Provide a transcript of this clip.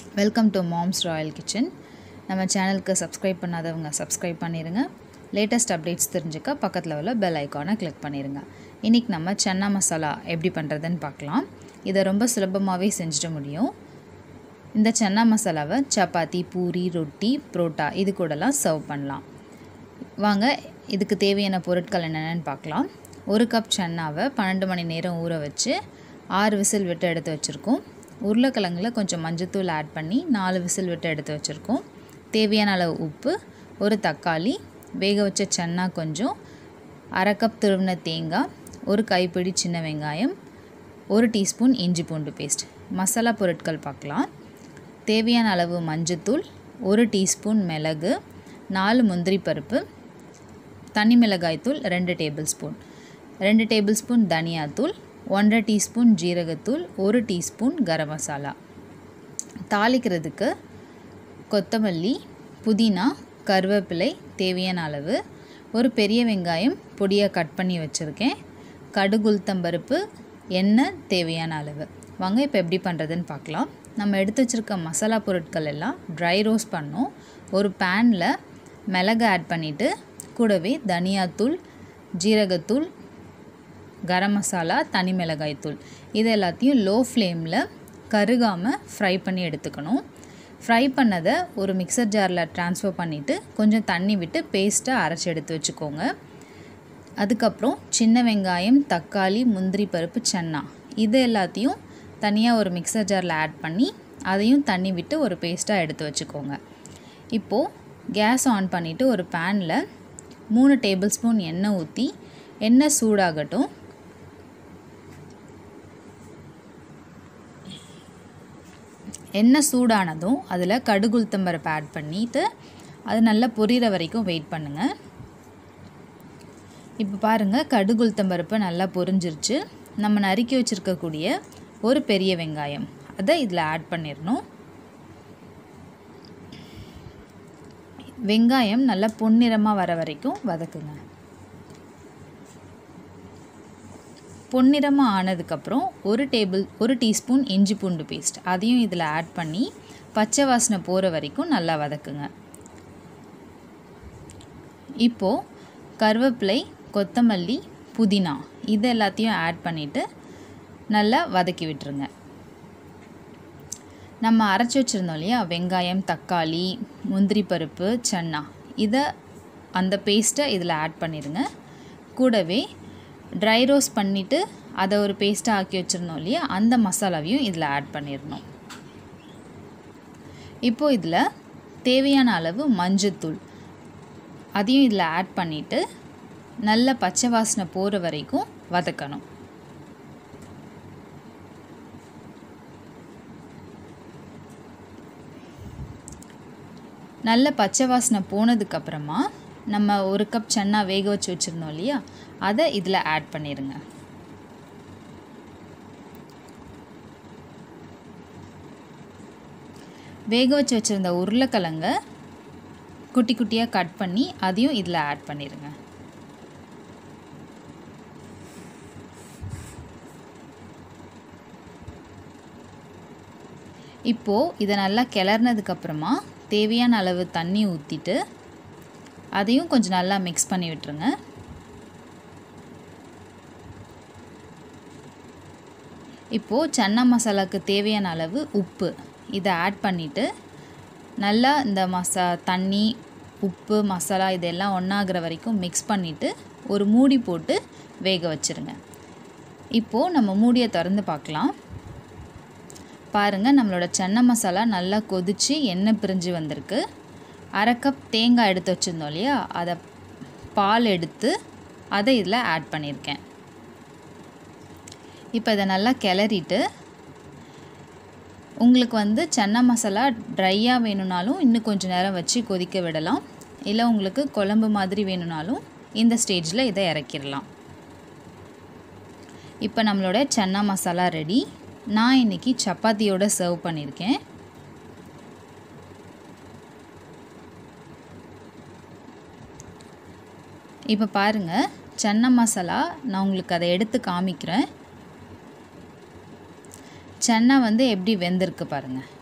welcome to Mom's Royal Kitchen நம்ம சேனலுக்கு subscribe பண்ணாதவங்க சப்ஸ்கிரைப் பண்ணிடுங்க லேட்டஸ்ட் அப்டேட்ஸ் தெரிஞ்சுக்க பக்கத்தில் உள்ள பெல் ஐக்கானை கிளிக் பண்ணிடுங்க இன்றைக்கி நம்ம சன்னா மசாலா எப்படி பண்ணுறதுன்னு பார்க்கலாம் இதை ரொம்ப சுலபமாகவே செஞ்சிட முடியும் இந்த சன்னா மசாலாவை சப்பாத்தி பூரி ரொட்டி புரோட்டா இது கூடலாம் சர்வ் பண்ணலாம் வாங்க இதுக்கு தேவையான பொருட்கள் என்னென்னு பார்க்கலாம் ஒரு கப் சன்னாவை பன்னெண்டு மணி நேரம் ஊற வச்சு ஆறு விசில் விட்டு எடுத்து வச்சுருக்கோம் உருளைக்கிழங்குல கொஞ்சம் மஞ்சத்தூள் ஆட் பண்ணி நாலு விசில் விட்டு எடுத்து வச்சுருக்கோம் தேவையான அளவு உப்பு ஒரு தக்காளி வேக வச்ச சன்னா கொஞ்சம் அரை கப் துருவின தேங்காய் ஒரு கைப்பிடி சின்ன வெங்காயம் ஒரு டீஸ்பூன் இஞ்சி பூண்டு பேஸ்ட் மசாலா பொருட்கள் பார்க்கலாம் தேவையான அளவு மஞ்சத்தூள் ஒரு டீஸ்பூன் மிளகு நாலு முந்திரி பருப்பு தனி மிளகாய்த்தூள் ரெண்டு டேபிள் ஸ்பூன் ரெண்டு டேபிள் ஸ்பூன் தனியாத்தூள் ஒன்றரை டீஸ்பூன் ஜீரகத்தூள் ஒரு டீஸ்பூன் கரம் மசாலா தாளிக்கிறதுக்கு கொத்தமல்லி புதினா கருவேப்பிலை தேவையான அளவு ஒரு பெரிய வெங்காயம் பொடியாக கட் பண்ணி வச்சுருக்கேன் கடுகுளுத்தம்பருப்பு எண்ணெய் தேவையான அளவு வாங்க இப்போ எப்படி பண்ணுறதுன்னு பார்க்கலாம் நம்ம எடுத்து வச்சுருக்க மசாலா பொருட்கள் எல்லாம் ட்ரை ரோஸ்ட் பண்ணோம் ஒரு பேனில் மிளகு ஆட் பண்ணிவிட்டு கூடவே தனியாத்தூள் ஜீரகத்தூள் கரம் மசாலா தனி மிளகாய் தூள் இது எல்லாத்தையும் லோ ஃப்ளேமில் கருகாமல் ஃப்ரை பண்ணி எடுத்துக்கணும் ஃப்ரை பண்ணதை ஒரு மிக்சர் ஜாரில் ட்ரான்ஸ்ஃபர் பண்ணிவிட்டு கொஞ்சம் தண்ணி விட்டு பேஸ்ட்டாக அரைச்சி எடுத்து வச்சுக்கோங்க அதுக்கப்புறம் சின்ன வெங்காயம் தக்காளி முந்திரி பருப்பு சன்னா இது எல்லாத்தையும் தனியாக ஒரு மிக்சர் ஜாரில் ஆட் பண்ணி அதையும் தண்ணி விட்டு ஒரு பேஸ்ட்டாக எடுத்து வச்சுக்கோங்க இப்போது கேஸ் ஆன் பண்ணிவிட்டு ஒரு பேனில் மூணு டேபிள் ஸ்பூன் எண்ணெய் ஊற்றி எண்ணெய் சூடாகட்டும் எண்ணெய் சூடானதும் அதில் கடுகுளுத்தம்பருப்பு ஆட் பண்ணிவிட்டு அது நல்லா பொரியிற வரைக்கும் வெயிட் பண்ணுங்கள் இப்போ பாருங்கள் கடுகுளுத்தம்பருப்பு நல்லா பொரிஞ்சிருச்சு நம்ம நறுக்கி வச்சுருக்கக்கூடிய ஒரு பெரிய வெங்காயம் அதை இதில் ஆட் பண்ணிடணும் வெங்காயம் நல்லா பொன்னிறமாக வர வரைக்கும் வதக்குங்க பொன்னிறமாக ஆனதுக்கப்புறம் ஒரு டேபிள் ஒரு டீஸ்பூன் இஞ்சி பூண்டு பேஸ்ட் அதையும் இதில் ஆட் பண்ணி பச்சை வாசனை போகிற வரைக்கும் நல்லா வதக்குங்க இப்போது கருவேப்பிலை கொத்தமல்லி புதினா இது எல்லாத்தையும் ஆட் பண்ணிவிட்டு நல்லா வதக்கி விட்டுருங்க நம்ம அரைச்சி வச்சுருந்தோம் இல்லையா வெங்காயம் தக்காளி முந்திரி பருப்பு சன்னா இதை அந்த பேஸ்ட்டை இதில் ஆட் பண்ணிடுங்க கூடவே ட்ரை ரோஸ்ட் பண்ணிவிட்டு அதை ஒரு பேஸ்ட்டாக ஆக்கி வச்சுருந்தோம் இல்லையா அந்த மசாலாவையும் இதில் ஆட் பண்ணிடணும் இப்போது இதில் தேவையான அளவு மஞ்சத்தூள் அதையும் இதில் ஆட் பண்ணிவிட்டு நல்ல பச்சை வாசனை போகிற வரைக்கும் வதக்கணும் நல்ல பச்சை வாசனை போனதுக்கப்புறமா நம்ம ஒரு கப் சன்னா வேக வச்சு வச்சுருந்தோம் இல்லையா அதை இதில் ஆட் பண்ணிடுங்க வேக வச்சு வச்சுருந்த உருளைக்கிழங்க குட்டி குட்டியாக கட் பண்ணி அதையும் இதில் ஆட் பண்ணிடுங்க இப்போது இதை நல்லா கிளறினதுக்கப்புறமா தேவையான அளவு தண்ணி ஊற்றிட்டு அதையும் கொஞ்சம் நல்லா மிக்ஸ் பண்ணி விட்டுருங்க இப்போது சன்னா மசாலாவுக்கு தேவையான அளவு உப்பு இதை ஆட் பண்ணிவிட்டு நல்லா இந்த மசா தண்ணி உப்பு மசாலா இதெல்லாம் ஒன்றாகிற வரைக்கும் மிக்ஸ் பண்ணிவிட்டு ஒரு மூடி போட்டு வேக வச்சுருங்க இப்போது நம்ம மூடியை திறந்து பார்க்கலாம் பாருங்கள் நம்மளோட சன்னா மசாலா நல்லா கொதித்து எண்ணெய் பிரிஞ்சு வந்திருக்கு அரை கப் தேங்காய் எடுத்து வச்சுருந்தோம் இல்லையா அதை பால் எடுத்து அதை இதில் ஆட் பண்ணியிருக்கேன் இப்போ இதை நல்லா கிளறிட்டு உங்களுக்கு வந்து சன்னா மசாலா ட்ரையாக வேணும்னாலும் இன்னும் கொஞ்சம் நேரம் வச்சு கொதிக்க விடலாம் இல்லை உங்களுக்கு குழம்பு மாதிரி வேணும்னாலும் இந்த ஸ்டேஜில் இதை இறக்கிடலாம் இப்போ நம்மளோட சன்னா மசாலா ரெடி நான் இன்றைக்கி சப்பாத்தியோடு சர்வ் பண்ணியிருக்கேன் இப்போ பாருங்கள் சன்னா மசாலா நான் உங்களுக்கு அதை எடுத்து காமிக்கிறேன் சன்னா வந்து எப்படி வெந்திருக்கு பாருங்கள்